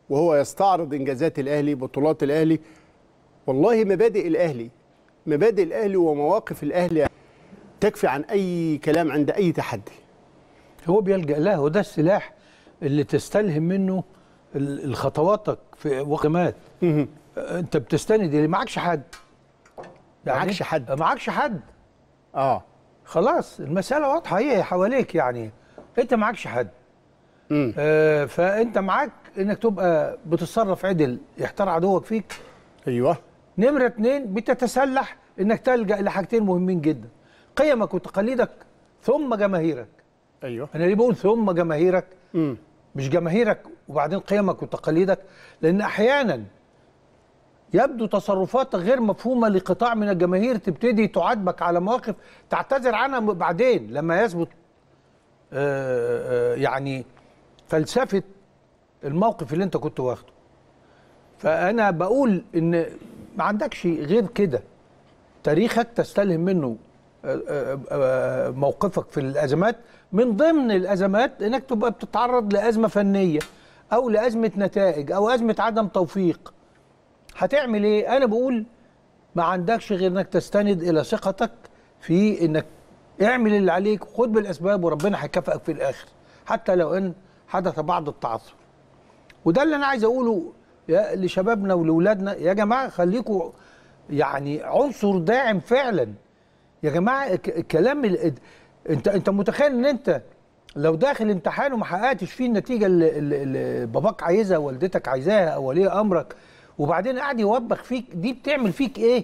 وهو يستعرض انجازات الاهلي بطولات الاهلي والله مبادئ الاهلي مبادئ الاهلي ومواقف الاهلي تكفي عن اي كلام عند اي تحدي هو بيلجأ لها وده السلاح اللي تستلهم منه ال- الخطواتك في وقمات انت بتستند اللي معكش حد معكش حد. معكش حد اه خلاص المسألة واضحة هي حواليك يعني انت معكش حد امم آه فانت معاك انك تبقى بتتصرف عدل يحتار عدوك فيك ايوه نمرة اتنين بتتسلح انك تلجأ لحاجتين مهمين جدا قيمك وتقاليدك ثم جماهيرك ايوه انا ليه بقول ثم جماهيرك امم مش جماهيرك وبعدين قيمك وتقاليدك لان احيانا يبدو تصرفاتك غير مفهومه لقطاع من الجماهير تبتدي تعاتبك على مواقف تعتذر عنها بعدين لما يثبت آه، آه، يعني فلسفه الموقف اللي انت كنت واخده فانا بقول ان ما عندكش غير كده تاريخك تستلهم منه آه، آه، آه، موقفك في الازمات من ضمن الازمات انك تبقى بتتعرض لازمه فنيه او لازمه نتائج او ازمه عدم توفيق هتعمل ايه انا بقول ما عندكش غير انك تستند الى ثقتك في انك اعمل اللي عليك وخد بالاسباب وربنا هيكافئك في الاخر حتى لو ان حدث بعض التعثر وده اللي انا عايز اقوله يا لشبابنا ولولادنا يا جماعه خليكوا يعني عنصر داعم فعلا يا جماعه ك- الكلام ال- انت انت متخيل ان انت لو داخل امتحان وما حققتش فيه النتيجه اللي, اللي, اللي باباك عايزها والدتك عايزاها او ولي امرك وبعدين قاعد يوبخ فيك دي بتعمل فيك ايه؟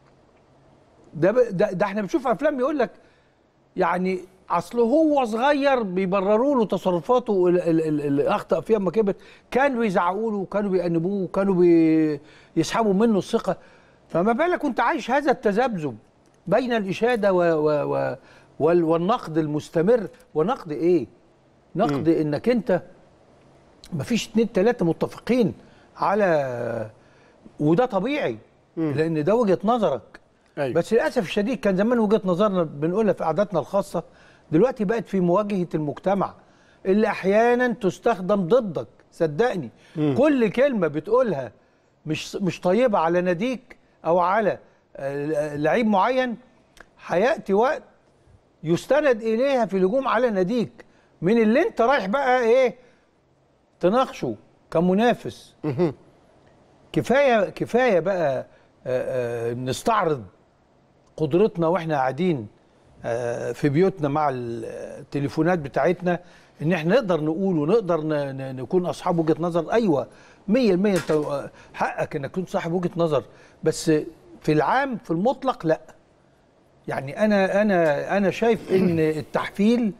ده ب- ده, ده احنا بنشوف افلام يقول لك يعني اصل هو صغير بيبرروا له تصرفاته ال- ال- ال- اللي اخطا فيها اما كبر كانوا بيزعقوا له وكانوا بيأنبوه وكانوا بيسحبوا منه الثقه فما بالك وانت عايش هذا التذبذب بين الاشاده و و و وال- والنقد المستمر ونقد ايه؟ نقد انك انت مفيش اتنين تلاته متفقين على وده طبيعي لان ده وجهه نظرك أيوة. بس للاسف الشديد كان زمان وجهه نظرنا بنقولها في قعداتنا الخاصه دلوقتي بقت في مواجهه المجتمع اللي احيانا تستخدم ضدك صدقني كل كلمه بتقولها مش مش طيبه على ناديك او على آه، لعيب معين هياتي وقت يستند اليها في الهجوم على ناديك من اللي انت رايح بقى ايه تناقشه كمنافس كفايه كفايه بقى آه، آه، نستعرض قدرتنا واحنا قاعدين آه، في بيوتنا مع التليفونات بتاعتنا ان احنا نقدر نقول ونقدر ن- ن- نكون اصحاب وجهه نظر ايوه 100% انت آه، حقك انك تكون صاحب وجهه نظر بس في العام في المطلق لا يعني انا انا انا شايف ان التحفيل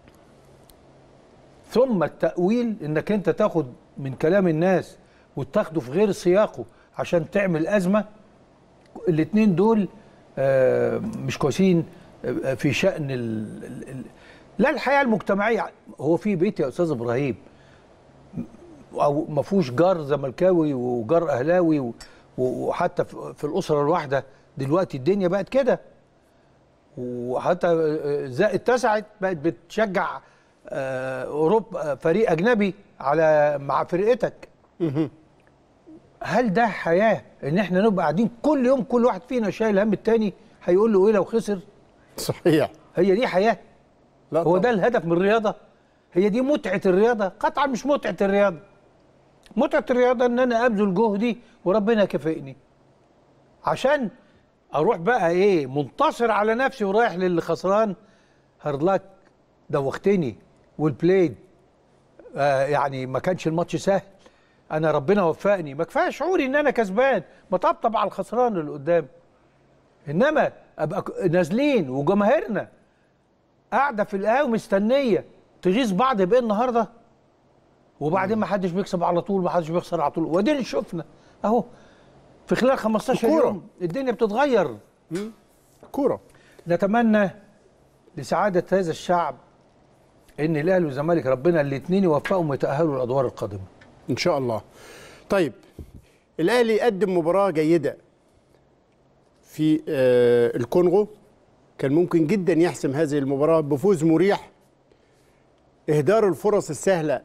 ثم التأويل انك انت تاخد من كلام الناس وتاخده في غير سياقه عشان تعمل أزمة الاتنين دول آه، مش كويسين آه، في شأن ال ال ال لا الحياة المجتمعية هو في بيت يا أستاذ إبراهيم أو ما فيهوش جار زملكاوي وجار أهلاوي و- وحتى في في الأسرة الواحدة دلوقتي الدنيا بقت كده وحتى آه، زائد اتسعت بقت بتشجع آه، اوروبا فريق اجنبي على مع فرقتك هل ده حياه ان احنا نبقى قاعدين كل يوم كل واحد فينا شايل هم التاني هيقول له ايه لو خسر صحيح هي دي حياه لا هو طبعاً. ده الهدف من الرياضه هي دي متعه الرياضه قطعا مش متعه الرياضه متعه الرياضه ان انا ابذل جهدي وربنا يكافئني عشان اروح بقى ايه منتصر على نفسي ورايح للي خسران هارد دوختني والبلايد آه يعني ما كانش الماتش سهل انا ربنا وفقني ما كفايه شعوري ان انا كسبان ما طبطب على الخسران اللي قدام انما ابقى ك- نازلين وجماهيرنا قاعده في القهوه مستنيه تغيظ بعض بايه النهارده وبعدين ما حدش بيكسب على طول ما حدش بيخسر على طول ودينا شفنا اهو في خلال 15 الكورة. يوم الدنيا بتتغير كوره نتمنى لسعادة هذا الشعب ان الاهلي والزمالك ربنا الاثنين يوفقهم ويتأهلوا الادوار القادمة ان شاء الله طيب الاهلي قدم مباراه جيده في آه، الكونغو كان ممكن جدا يحسم هذه المباراه بفوز مريح اهدار الفرص السهله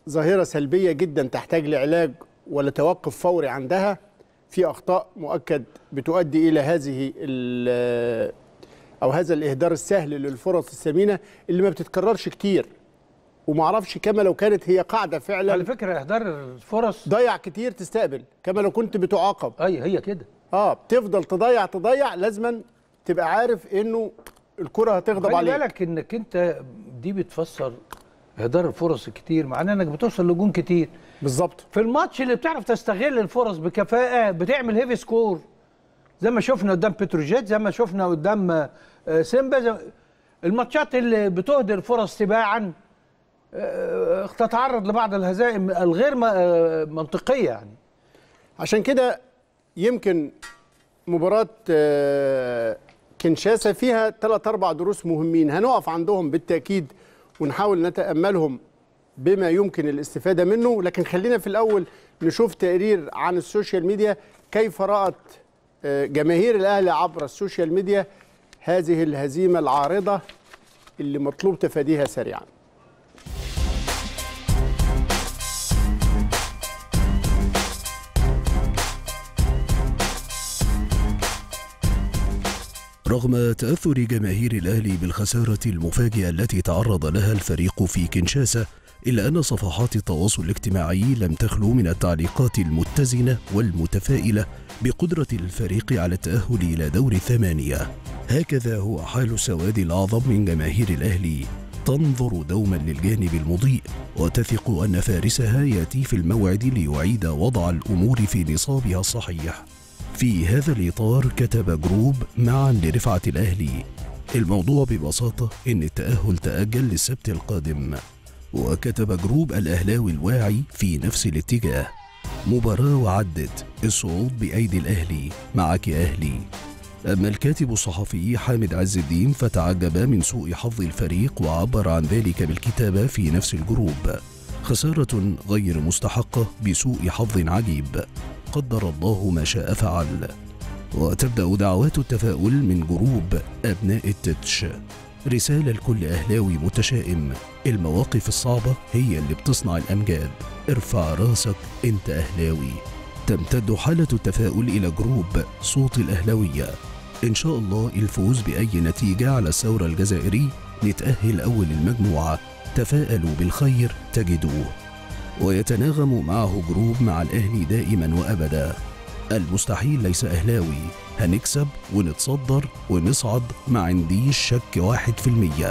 ظاهره سلبيه جدا تحتاج لعلاج ولا توقف فوري عندها في اخطاء مؤكد بتؤدي الى هذه ال- او هذا الاهدار السهل للفرص الثمينه اللي ما بتتكررش كتير وما اعرفش كما لو كانت هي قاعده على فعلا فكره اهدار الفرص ضيع كتير تستقبل كما لو كنت بتعاقب اي هي كده اه بتفضل تضيع تضيع لازما تبقى عارف انه الكره هتغضب خلي عليك بالك انك انت دي بتفسر اهدار الفرص كتير معناه انك بتوصل لجون كتير بالظبط في الماتش اللي بتعرف تستغل الفرص بكفاءه بتعمل هيفي سكور زي ما شفنا قدام بتروجيت زي ما شفنا قدام آه، سيمبا زي الماتشات اللي بتهدر فرص تباعا آه، تتعرض لبعض الهزائم الغير م- آه، منطقيه يعني عشان كده يمكن مباراة آه، كنشاسا فيها ثلاث أربع دروس مهمين هنقف عندهم بالتأكيد ونحاول نتأملهم بما يمكن الاستفادة منه لكن خلينا في الأول نشوف تقرير عن السوشيال ميديا كيف رأت آه، جماهير الأهلي عبر السوشيال ميديا هذه الهزيمة العارضة اللي مطلوب تفاديها سريعاً رغم تأثر جماهير الأهلي بالخسارة المفاجئة التي تعرض لها الفريق في كينشاسا إلا أن صفحات التواصل الاجتماعي لم تخلو من التعليقات المتزنة والمتفائلة بقدرة الفريق على التأهل إلى دور الثمانية هكذا هو حال السواد الأعظم من جماهير الأهلي تنظر دوما للجانب المضيء وتثق أن فارسها يأتي في الموعد ليعيد وضع الأمور في نصابها الصحيح في هذا الإطار كتب جروب معا لرفعة الأهلي الموضوع ببساطة إن التأهل تأجل للسبت القادم وكتب جروب الأهلاوي الواعي في نفس الاتجاه مباراة وعدت الصعود بأيدي الأهلي معك يا أهلي أما الكاتب الصحفي حامد عز الدين فتعجب من سوء حظ الفريق وعبر عن ذلك بالكتابة في نفس الجروب خسارة غير مستحقة بسوء حظ عجيب قدر الله ما شاء فعل وتبدأ دعوات التفاؤل من جروب أبناء التتش رسالة لكل أهلاوي متشائم المواقف الصعبة هي اللي بتصنع الأمجاد ارفع راسك انت أهلاوي تمتد حالة التفاؤل إلى جروب صوت الأهلاوية إن شاء الله الفوز بأي نتيجة على الثورة الجزائري نتأهل أول المجموعة تفاءلوا بالخير تجدوه ويتناغم معه جروب مع الأهلي دائما وأبدا المستحيل ليس أهلاوي هنكسب ونتصدر ونصعد ما عنديش شك واحد في المية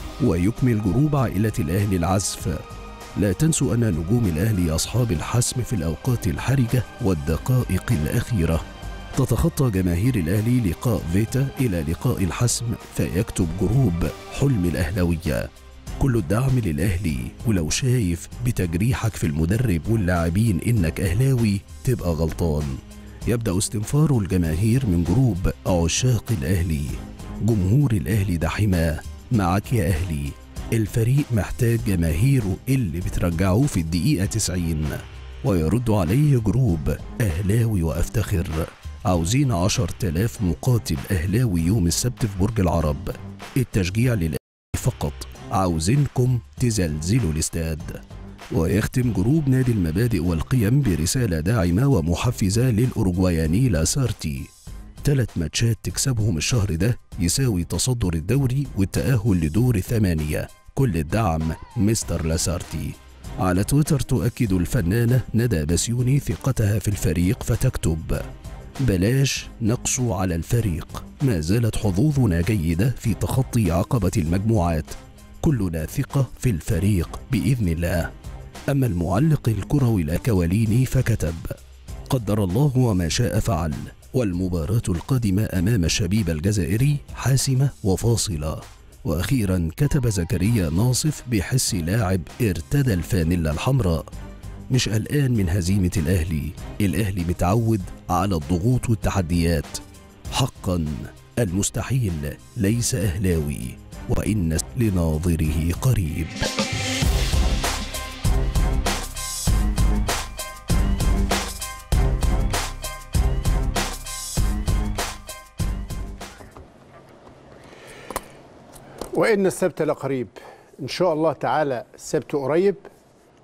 ويكمل جروب عائلة الأهلي العزف لا تنسوا أن نجوم الأهلي أصحاب الحسم في الأوقات الحرجة والدقائق الأخيرة تتخطى جماهير الأهلي لقاء فيتا إلى لقاء الحسم فيكتب جروب حلم الأهلوية كل الدعم للأهلي ولو شايف بتجريحك في المدرب واللاعبين إنك أهلاوي تبقى غلطان يبدأ استنفار الجماهير من جروب عشاق الأهلي جمهور الأهلي ده حماه معك يا أهلي الفريق محتاج جماهيره اللي بترجعه في الدقيقة 90 ويرد عليه جروب أهلاوي وأفتخر عاوزين عشر تلاف مقاتل أهلاوي يوم السبت في برج العرب التشجيع للأهلي فقط عاوزينكم تزلزلوا الاستاد ويختم جروب نادي المبادئ والقيم برسالة داعمة ومحفزة للأوروغواياني لاسارتي ثلاث ماتشات تكسبهم الشهر ده يساوي تصدر الدوري والتأهل لدور الثمانية كل الدعم مستر لاسارتي على تويتر تؤكد الفنانة ندى بسيوني ثقتها في الفريق فتكتب بلاش نقسو على الفريق ما زالت حظوظنا جيدة في تخطي عقبة المجموعات كلنا ثقة في الفريق بإذن الله أما المعلق الكروي الأكواليني فكتب قدر الله وما شاء فعل والمباراة القادمة أمام الشبيب الجزائري حاسمة وفاصلة وأخيرا كتب زكريا ناصف بحس لاعب ارتدى الفانيلا الحمراء مش قلقان من هزيمة الأهلي الأهلي متعود على الضغوط والتحديات حقا المستحيل ليس أهلاوي وإن لناظره قريب وإن السبت لقريب إن شاء الله تعالى السبت قريب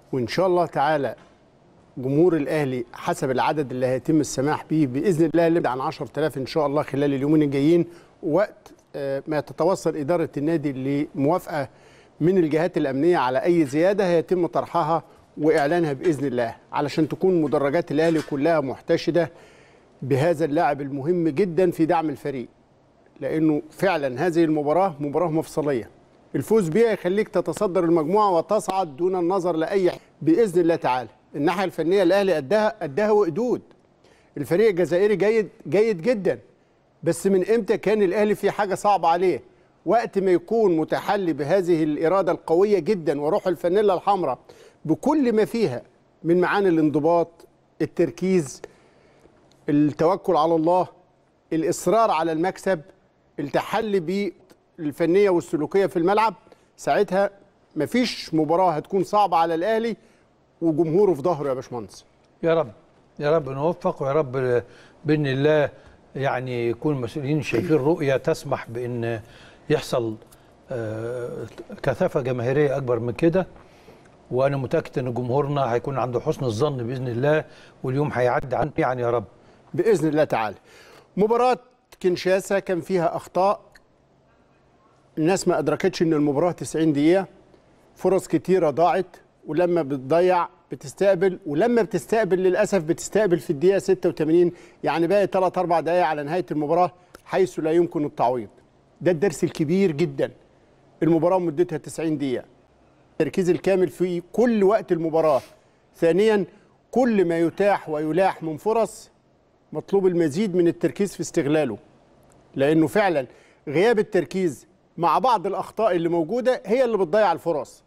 وان شاء الله تعالى جمهور الاهلي حسب العدد اللي هيتم السماح به باذن الله نبدا عن 10000 ان شاء الله خلال اليومين الجايين وقت آه، ما تتوصل اداره النادي لموافقه من الجهات الامنيه على اي زياده هيتم طرحها واعلانها باذن الله علشان تكون مدرجات الاهلي كلها محتشده بهذا اللاعب المهم جدا في دعم الفريق لانه فعلا هذه المباراه مباراه مفصليه الفوز بيها يخليك تتصدر المجموعه وتصعد دون النظر لاي ح- باذن الله تعالى الناحيه الفنيه الاهلي قدها قدها وقدود الفريق الجزائري جيد جيد جدا بس من امتى كان الاهلي في حاجه صعبه عليه وقت ما يكون متحلي بهذه الاراده القويه جدا وروح الفانيلا الحمراء بكل ما فيها من معاني الانضباط التركيز التوكل على الله الاصرار على المكسب التحلي بالفنيه والسلوكيه في الملعب ساعتها مفيش مباراه هتكون صعبه على الاهلي وجمهوره في ظهره يا باشمهندس يا رب يا رب نوفق ويا رب باذن الله يعني يكون المسؤولين شايفين رؤيه تسمح بان يحصل آه، كثافه جماهيريه اكبر من كده وانا متاكد ان جمهورنا هيكون عنده حسن الظن باذن الله واليوم هيعدي عنه يعني يا رب باذن الله تعالى مباراه كنشاسا كان فيها اخطاء الناس ما ادركتش ان المباراه 90 دقيقه فرص كتيره ضاعت ولما بتضيع بتستقبل ولما بتستقبل للاسف بتستقبل في الدقيقه 86 يعني باقي 3 4 دقائق على نهايه المباراه حيث لا يمكن التعويض ده الدرس الكبير جدا المباراه مدتها 90 دقيقه التركيز الكامل في كل وقت المباراه ثانيا كل ما يتاح ويلاح من فرص مطلوب المزيد من التركيز في استغلاله لانه فعلا غياب التركيز مع بعض الاخطاء اللي موجوده هي اللي بتضيع الفرص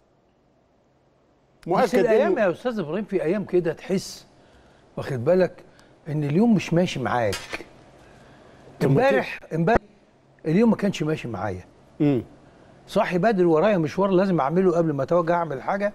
بس الايام يا استاذ ابراهيم في ايام كده تحس واخد بالك ان اليوم مش ماشي معاك امبارح امبارح اليوم ما كانش ماشي معايا امم صاحي بدري ورايا مشوار لازم اعمله قبل ما اتوجه اعمل حاجه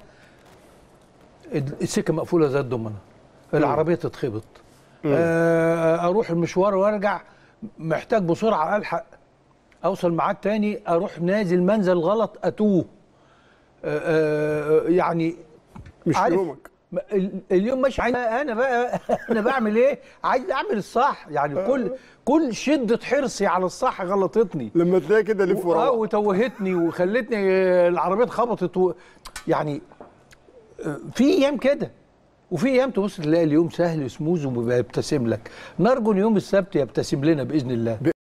السكه مقفوله زي الضمنه العربيه تتخبط آه، اروح المشوار وارجع محتاج بسرعه الحق اوصل ميعاد تاني اروح نازل منزل غلط اتوه آه، آه، يعني مش عارف يومك م- ال- اليوم مش عايز انا بقى انا بعمل ايه عايز اعمل الصح يعني كل كل شده حرصي على الصح غلطتني لما تلاقي كده لف اه ورا وتوهتني وخلتني آه، العربيه اتخبطت و... يعني آه، في ايام كده وفي ايام تبص تلاقي اليوم سهل سموز وبيبتسم لك نرجو ان يوم السبت يبتسم لنا باذن الله